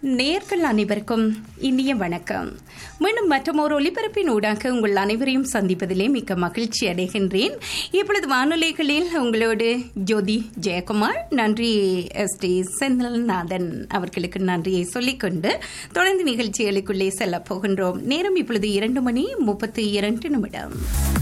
நேர்கள் அனைவருக்கும் இனிய வணக்கம் மீண்டும் மற்றொரு ஒலிபரப்பின் ஊடாக உங்கள் அனைவரையும் சந்திப்பதிலே மிக்க மகிழ்ச்சி அடைகின்றேன் இப்பொழுது வானொலிகளில் உங்களோடு ஜோதி ஜெயக்குமார் நன்றி எஸ் டி செந்தில்நாதன் அவர்களுக்கு நன்றியை சொல்லிக்கொண்டு தொடர்ந்து நிகழ்ச்சிகளுக்குள்ளே செல்லப் போகின்றோம் நேரம் இப்பொழுது இரண்டு மணி முப்பத்தி இரண்டு நிமிடம்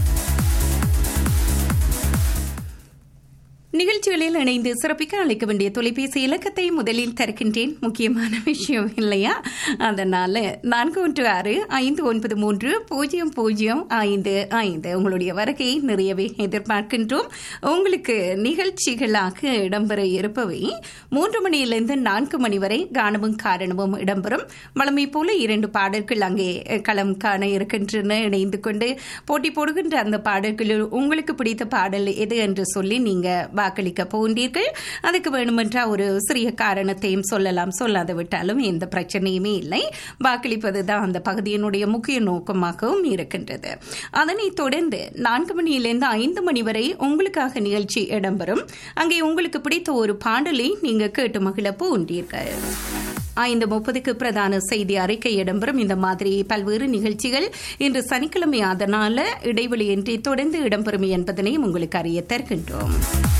நிகழ்ச்சிகளில் இணைந்து சிறப்பிக்க அழைக்க வேண்டிய தொலைபேசி இலக்கத்தை முதலில் தருகின்றேன் முக்கியமான விஷயம் இல்லையா அதனால நான்கு ஒன்று ஆறு ஐந்து ஒன்பது மூன்று பூஜ்ஜியம் பூஜ்ஜியம் ஐந்து ஐந்து உங்களுடைய வருகையை நிறையவே எதிர்பார்க்கின்றோம் உங்களுக்கு நிகழ்ச்சிகளாக இடம்பெற இருப்பவை மூன்று மணியிலிருந்து நான்கு மணி வரை கானமும் காரணமும் இடம்பெறும் வளமை போல இரண்டு பாடல்கள் அங்கே களம் காண இருக்கின்றன இணைந்து கொண்டு போட்டி போடுகின்ற அந்த பாடல்களில் உங்களுக்கு பிடித்த பாடல் எது என்று சொல்லி நீங்க வாக்களிக்க போகின்றீர்கள் அதுக்கு வேணுமென்ற ஒரு சிறிய காரணத்தையும் சொல்லலாம் சொல்லாது விட்டாலும் எந்த பிரச்சனையுமே இல்லை வாக்களிப்பது தான் அந்த பகுதியினுடைய முக்கிய நோக்கமாகவும் இருக்கின்றது அதனைத் தொடர்ந்து நான்கு மணியிலிருந்து ஐந்து மணி வரை உங்களுக்காக நிகழ்ச்சி இடம்பெறும் அங்கே உங்களுக்கு பிடித்த ஒரு பாடலை நீங்க கேட்டு மகிழ போகின்றீர்கள் ஐந்து முப்பதுக்கு பிரதான செய்தி அறிக்கை இடம்பெறும் இந்த மாதிரி பல்வேறு நிகழ்ச்சிகள் இன்று சனிக்கிழமை அதனால இடைவெளியின்றி தொடர்ந்து இடம்பெறும் என்பதனையும் உங்களுக்கு அறிய தருகின்றோம்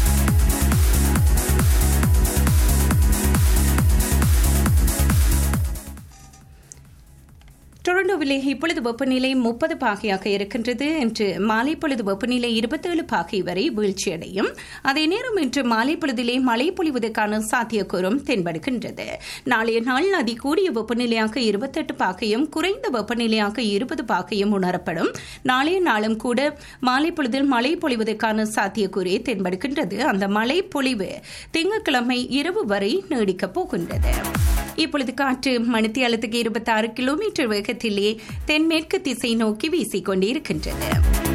டொரண்டோவிலே இப்பொழுது வெப்பநிலை முப்பது பாகையாக இருக்கின்றது இன்று மாலை பொழுது வெப்பநிலை இருபத்தேழு பாகை வரை வீழ்ச்சியடையும் அதே நேரம் இன்று மாலை பொழுதிலே மழை பொழிவதற்கான சாத்தியக்கூறும் தென்படுகின்றது நாளைய நாள் அதி கூடிய வெப்பநிலையாக இருபத்தெட்டு பாகையும் குறைந்த வெப்பநிலையாக இருபது பாகையும் உணரப்படும் நாளைய நாளும் கூட மாலை பொழுதில் மழை பொழிவதற்கான சாத்தியக்கூறே தென்படுகின்றது அந்த மழை பொழிவு திங்கட்கிழமை இரவு வரை நீடிக்கப் போகின்றது இப்பொழுது காற்று மணித்தியாலத்துக்கு இருபத்தி ஆறு கிலோமீட்டர் வேகத்திலே தென்மேற்கு திசை நோக்கி வீசிக் கொண்டிருக்கின்றது